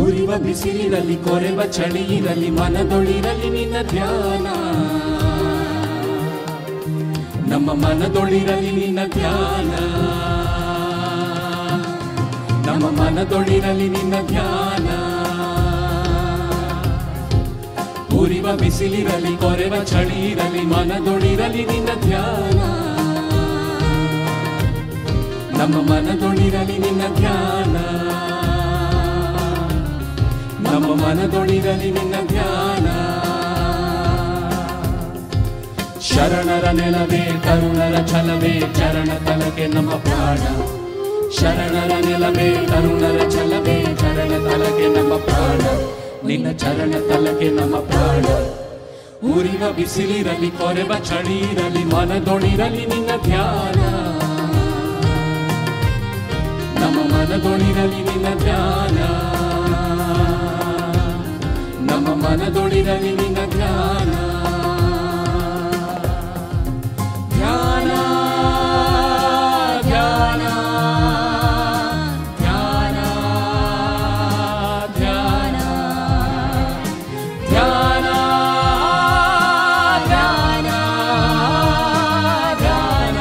ಉರಿವ ಬಿಸಿಲಿರಲಿ ಕೊರೆವ ಚಳಿ ಇರಲಿ ಮನದೊಳಿರಲಿ ನಿನ್ನ ಧ್ಯಾನ ನಮ್ಮ ಮನದೊಳಿರಲಿ ನಿನ್ನ ಧ್ಯಾನ ನಮ್ಮ ಮನದೊಳಿರಲಿ ನಿನ್ನ ಧ್ಯಾನ ಉರಿವ ಬಿಸಿಲಿರಲಿ ಕೊರೆವ ಚಳಿ ಇರಲಿ ಮನದೊಳಿರಲಿ ನಿನ್ನ ಧ್ಯಾನ ನಮ್ಮ ಮನದೊಳಿರಲಿ ನಿನ್ನ ಧ್ಯಾನ ನಮ್ಮ ಮನದೊಳಿರಲಿ ನಿನ್ನ ಧ್ಯಾನ ಶರಣರ ನೆಲವೇ ಕರುಣರ ಛಲವೇ ಚರಣ ತಲಕೆ ನಮ್ಮ ಪ್ರಾಣ ಶರಣರ ನೆಲವೇ ಕರುಣರ ಛಲವೇ ಚರಣ ತಲಕೆ ನಮ್ಮ ಪ್ರಾಣ ನಿನ್ನ ಚರಣ ತಲಕೆ ನಮ್ಮ ಪ್ರಾಣ ಉರಿವ ಬಿಸಿಲಿರಲಿ ಕೊರೆವ ಚಳಿ ಇರಲಿ ಮನದೊಳಿರಲಿ ನಿನ್ನ ಧ್ಯಾನ ನಮ್ಮ ಮನದೊಳಿರಲಿ ನಿನ್ನ ಧ್ಯಾನ ನಮ್ಮ ಮನದೊಳಿರಲಿ ನಿನ್ನ ಧ್ಯಾನ ಧ್ಯಾನ ಧ್ಯಾನ ಧ್ಯಾನ ಧ್ಯಾನ ಧ್ಯಾನ ಧ್ಯಾನ ಧ್ಯಾನ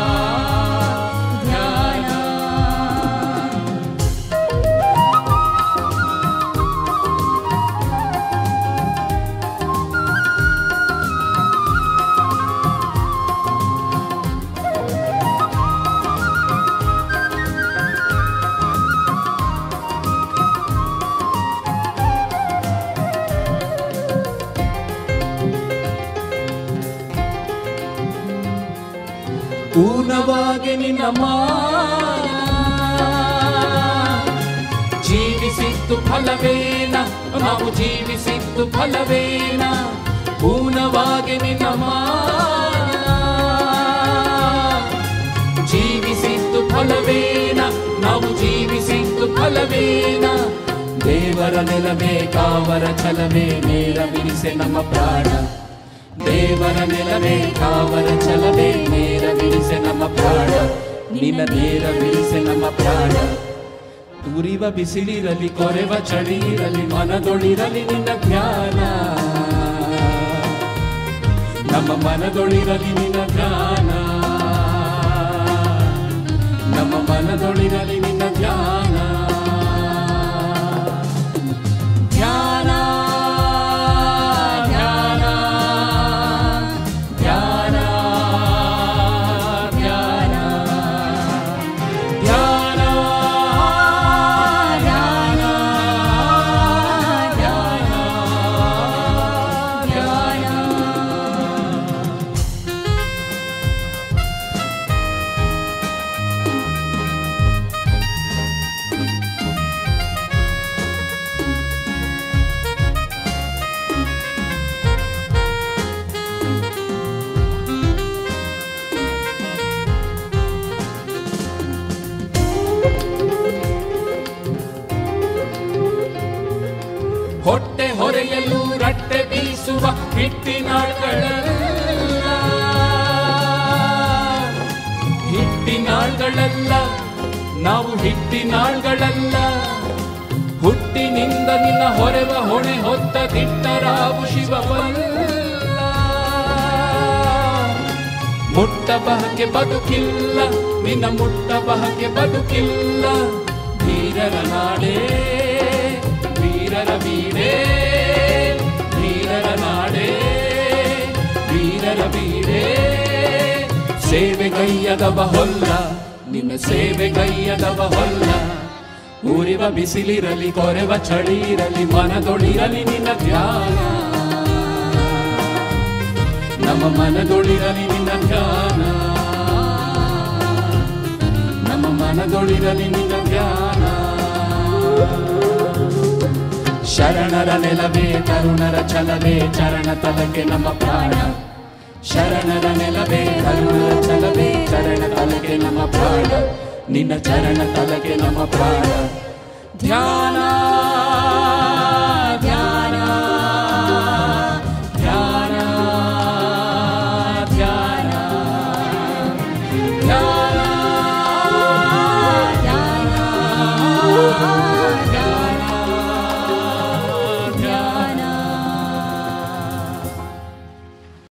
ಧ್ಯಾನ ಪೂರ್ಣವಾಗಿ ನಿನ್ನ ಮಾನ ಜೀವಿಸಿದ್ದು ಫಲವೇನ ನಾವು ಜೀವಿಸಿದ್ದು ಫಲವೇನ ಪೂರ್ಣವಾಗಿ ನಿನ್ನ ಮಾನ ಜೀವಿಸಿದ್ದು ಫಲವೇನ ನಾವು ಜೀವಿಸಿದ್ದು ಫಲವೇನ ದೇವರ ನೆಲವೇ ಕಾವರ ಛಲವೇ ನೇರ ಬಿಡಿಸೆ ನಮ್ಮ ಪ್ರಾಣ ದೇವರ ನೆಲವೇ ಕಾವರ ಛಲವೇ ನೇರ ಬಿಡಿಸೆ ನಮ್ಮ ಪ್ರಾಣ ನಿನ್ನ ನೇರ ಬಿಡಿಸೆ ನಮ್ಮ ಪ್ರಾಣ ಉರಿವ ಬಿಸಿಲಿರಲಿ ಕೊರೆವ ಚಳಿ ಇರಲಿ ಮನದೊಳಿರಲಿ ನಿನ್ನ ಧ್ಯಾನ ನಮ್ಮ ಮನದೊಳಿರಲಿ ನಿನ್ನ ಧ್ಯಾನ ನಮ್ಮ ಮನದೊಳಿರಲಿ ನಿನ್ನ ಧ್ಯಾನ ಧ್ಯಾನ ಧ್ಯಾನ ಧ್ಯಾನ ಧ್ಯಾನ ಧ್ಯಾನ ಧ್ಯಾನ ಧ್ಯಾನ ಹೊಟ್ಟೆ ಹೊರೆಯಲು ರಟ್ಟೆ ಬೀಸುವ ಹಿಟ್ಟಿನಾಳ್ಗಳಲ್ಲ ಹಿಟ್ಟಿನಾಳ್ಗಳಲ್ಲ ನಾವು ಹಿಟ್ಟಿನಾಳ್ಗಳಲ್ಲ ಹುಟ್ಟಿನಿಂದ ನಿನ್ನ ಹೊರೆವ ಹೊಣೆ ಹೊತ್ತ ದಿಟ್ಟರಾವು ಶಿವವಲ್ಲ ಮುಟ್ಟಬಹಕ್ಕೆ ಬದುಕಿಲ್ಲ ನಿನ್ನ ಮುಟ್ಟಬಹಕ್ಕೆ ಬದುಕಿಲ್ಲ ಧೀರರ ನಾಡೇ ವೀರರ ವೀರೇ ವೀರರ ನಾಡೇ ವೀರರ ವೀರೇ ಸೇವೆಗೈಯದವ ಹೊಲ್ಲ ನಿನ್ನ ಸೇವೆಗೈಯದವ ಹೊಲ್ಲ ಊರಿವ ಬಿಸಿಲಿರಲಿ ಕೊರೆವ ಚಳಿ ಇರಲಿ ಮನದೊಳಿರಲಿ ನಿನ್ನ ಧ್ಯಾನ ನಮ್ಮ ಮನದೊಳಿರಲಿ ನಿನ್ನ ಧ್ಯಾನ ನಮ್ಮ ಮನದೊಳಿರಲಿ ನಿನ್ನ ಧ್ಯಾನ ಶರಣರ ನೆಲವೇ ಕರುಣರ ಛಲವೇ ಚರಣ ತಲಕೆ ನಮ್ಮ ಪ್ರಾಣ ಶರಣರ ನೆಲವೇ ಕರುಣರ ಛಲವೇ ಚರಣ ತಲಕೆ ನಮ್ಮ ಪ್ರಾಣ ನಿನ್ನ ಚರಣ ತಲಕೆ ನಮ್ಮ ಪ್ರಾಣ ಧ್ಯಾನ